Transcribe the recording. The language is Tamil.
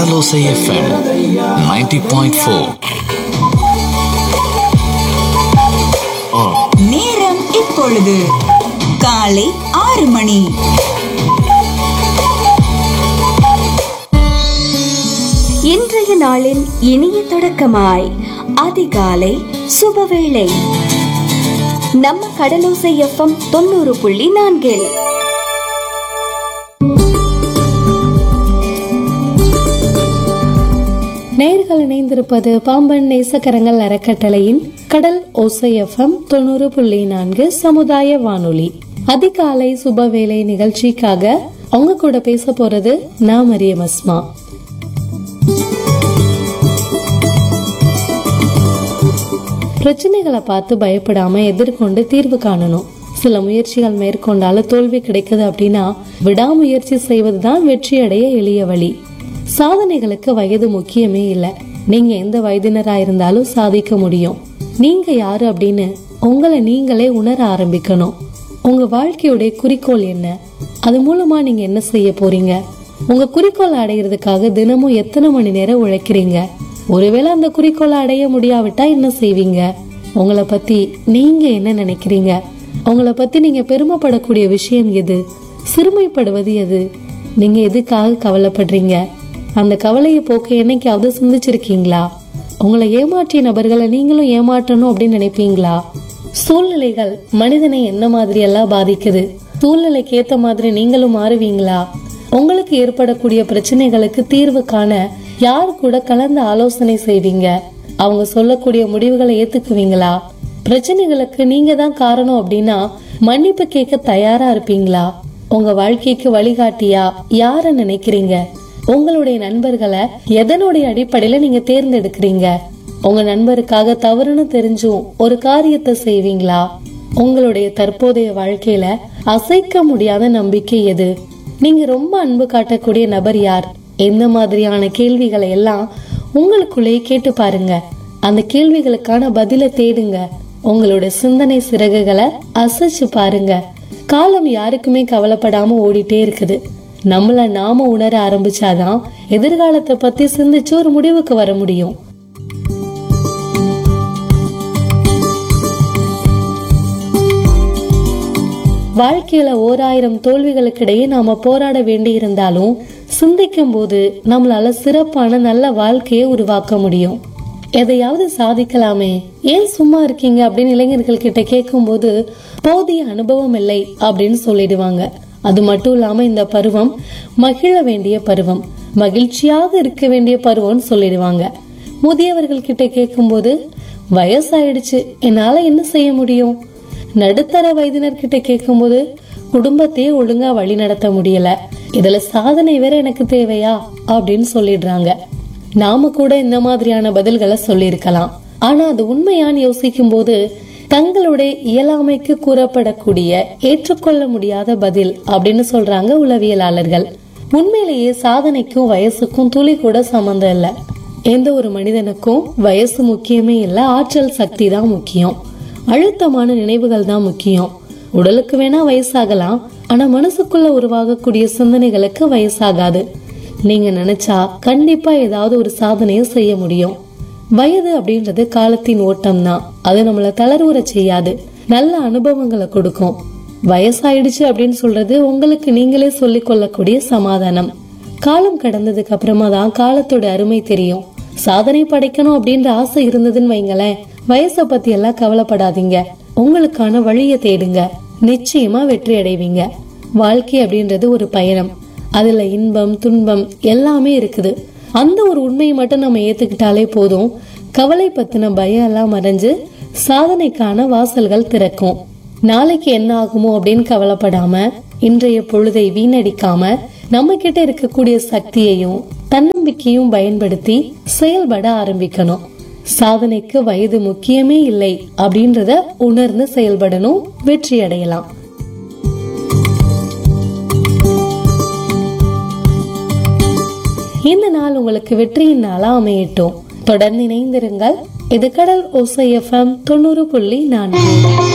கடலோசை எஃப்எம் 90.4 பாயிண்ட் ஃபோர் நேரம் இப்பொழுது காலை ஆறு மணி இன்றைய நாளின் இனிய தொடக்கமாய் அதிகாலை சுபவேளை நம்ம கடலோசை எஃப்எம் தொண்ணூறு புள்ளி நான்கில் நேர்கள் இணைந்திருப்பது பாம்பன் நேசக்கரங்கள் அறக்கட்டளையின் கடல் ஓசை எஃப்எம் தொண்ணூறு புள்ளி நான்கு சமுதாய வானொலி அதிகாலை சுபவேளை நிகழ்ச்சிக்காக உங்க கூட பேச போறது நான் மரியம் அஸ்மா பிரச்சனைகளை பார்த்து பயப்படாம எதிர்கொண்டு தீர்வு காணணும் சில முயற்சிகள் மேற்கொண்டால தோல்வி கிடைக்குது அப்படின்னா விடாமுயற்சி செய்வதுதான் வெற்றி அடைய எளிய வழி சாதனைகளுக்கு வயது முக்கியமே இல்ல நீங்க எந்த வயதினரா இருந்தாலும் சாதிக்க முடியும் நீங்க யாரு அப்படின்னு உங்களை நீங்களே உணர ஆரம்பிக்கணும் உங்க வாழ்க்கையுடைய குறிக்கோள் என்ன அது மூலமா நீங்க என்ன செய்ய போறீங்க உங்க குறிக்கோள் அடையிறதுக்காக தினமும் எத்தனை மணி நேரம் உழைக்கிறீங்க ஒருவேளை அந்த குறிக்கோளை அடைய முடியாவிட்டா என்ன செய்வீங்க உங்களை பத்தி நீங்க என்ன நினைக்கிறீங்க உங்களை பத்தி நீங்க பெருமைப்படக்கூடிய விஷயம் எது சிறுமைப்படுவது எது நீங்க எதுக்காக கவலைப்படுறீங்க அந்த கவலையை போக்க என்னைக்காவது சிந்திச்சிருக்கீங்களா உங்களை ஏமாற்றிய நபர்களை நீங்களும் ஏமாற்றணும் அப்படின்னு நினைப்பீங்களா சூழ்நிலைகள் மனிதனை என்ன மாதிரி எல்லாம் பாதிக்குது சூழ்நிலைக்கு ஏத்த மாதிரி நீங்களும் மாறுவீங்களா உங்களுக்கு ஏற்படக்கூடிய பிரச்சனைகளுக்கு தீர்வு காண யார் கூட கலந்து ஆலோசனை செய்வீங்க அவங்க சொல்லக்கூடிய முடிவுகளை ஏத்துக்குவீங்களா பிரச்சனைகளுக்கு நீங்க தான் காரணம் அப்படின்னா மன்னிப்பு கேட்க தயாரா இருப்பீங்களா உங்க வாழ்க்கைக்கு வழிகாட்டியா யார நினைக்கிறீங்க உங்களுடைய நண்பர்களை எதனுடைய அடிப்படையில நீங்க தேர்ந்தெடுக்கிறீங்க உங்க நண்பருக்காக தவறுன்னு தெரிஞ்சும் ஒரு காரியத்தை செய்வீங்களா உங்களுடைய தற்போதைய வாழ்க்கையில அசைக்க முடியாத நம்பிக்கை எது நீங்க ரொம்ப அன்பு காட்டக்கூடிய நபர் யார் எந்த மாதிரியான கேள்விகளை எல்லாம் உங்களுக்குள்ளேயே கேட்டு பாருங்க அந்த கேள்விகளுக்கான பதில தேடுங்க உங்களோட சிந்தனை சிறகுகளை அசைச்சு பாருங்க காலம் யாருக்குமே கவலைப்படாம ஓடிட்டே இருக்குது நம்மள நாம உணர ஆரம்பிச்சாதான் எதிர்காலத்தை பத்தி சிந்திச்சு ஒரு முடிவுக்கு வர முடியும் வாழ்க்கையில ஓராயிரம் தோல்விகளுக்கிடையே நாம போராட வேண்டி இருந்தாலும் சிந்திக்கும் போது நம்மளால சிறப்பான நல்ல வாழ்க்கையை உருவாக்க முடியும் எதையாவது சாதிக்கலாமே ஏன் சும்மா இருக்கீங்க அப்படின்னு இளைஞர்கள் கிட்ட கேட்கும்போது போதிய அனுபவம் இல்லை அப்படின்னு சொல்லிடுவாங்க அது மட்டும் இல்லாம இந்த பருவம் மகிழ வேண்டிய பருவம் மகிழ்ச்சியாக இருக்க வேண்டிய பருவம்னு சொல்லிடுவாங்க முதியவர்கள் கிட்ட கேட்கும்போது வயசாயிடுச்சு என்னால என்ன செய்ய முடியும் நடுத்தர வயதினர் கிட்ட கேட்கும்போது குடும்பத்தையே ஒழுங்கா வழி நடத்த முடியல இதுல சாதனை வேற எனக்கு தேவையா அப்படின்னு சொல்லிடுறாங்க நாம கூட இந்த மாதிரியான பதில்களை சொல்லியிருக்கலாம் ஆனா அது உண்மையான்னு யோசிக்கும் போது தங்களுடைய இயலாமைக்கு கூறப்படக்கூடிய ஏற்றுக்கொள்ள முடியாத பதில் அப்படின்னு சொல்றாங்க உளவியலாளர்கள் உண்மையிலேயே சாதனைக்கும் வயசுக்கும் துளி கூட சம்மந்தம் இல்ல எந்த ஒரு மனிதனுக்கும் வயசு முக்கியமே இல்ல ஆற்றல் சக்தி தான் முக்கியம் அழுத்தமான நினைவுகள் தான் முக்கியம் உடலுக்கு வேணா வயசாகலாம் ஆனா மனசுக்குள்ள உருவாகக்கூடிய சிந்தனைகளுக்கு வயசாகாது நீங்க நினைச்சா கண்டிப்பா ஏதாவது ஒரு சாதனையை செய்ய முடியும் வயது அப்படின்றது காலத்தின் ஓட்டம் தான் அது நம்மள தளர்வுற செய்யாது நல்ல அனுபவங்களை கொடுக்கும் வயசாயிடுச்சு அப்படின்னு சொல்றது உங்களுக்கு நீங்களே சொல்லிக் கொள்ளக்கூடிய சமாதானம் காலம் கடந்ததுக்கு அப்புறமா தான் காலத்தோட அருமை தெரியும் சாதனை படைக்கணும் அப்படின்ற ஆசை இருந்ததுன்னு வைங்களேன் வயசை பத்தி எல்லாம் கவலைப்படாதீங்க உங்களுக்கான வழியை தேடுங்க நிச்சயமா வெற்றி அடைவீங்க வாழ்க்கை அப்படின்றது ஒரு பயணம் அதுல இன்பம் துன்பம் எல்லாமே இருக்குது அந்த ஒரு உண்மையை மட்டும் நம்ம ஏத்துக்கிட்டாலே போதும் கவலை பத்தின பயம் எல்லாம் மறைஞ்சு சாதனைக்கான வாசல்கள் திறக்கும் நாளைக்கு என்ன ஆகுமோ அப்படின்னு கவலைப்படாம இன்றைய பொழுதை வீணடிக்காம நம்ம கிட்ட இருக்கக்கூடிய சக்தியையும் தன்னம்பிக்கையும் பயன்படுத்தி செயல்பட ஆரம்பிக்கணும் சாதனைக்கு வயது முக்கியமே இல்லை அப்படின்றத உணர்ந்து செயல்படணும் வெற்றி அடையலாம் இந்த நாள் உங்களுக்கு வெற்றியின் நாளா அமையட்டும் தொடர்ந்து இணைந்திருங்கள் இது கடல் ஓசை எஃப்எம் தொண்ணூறு புள்ளி நான்கு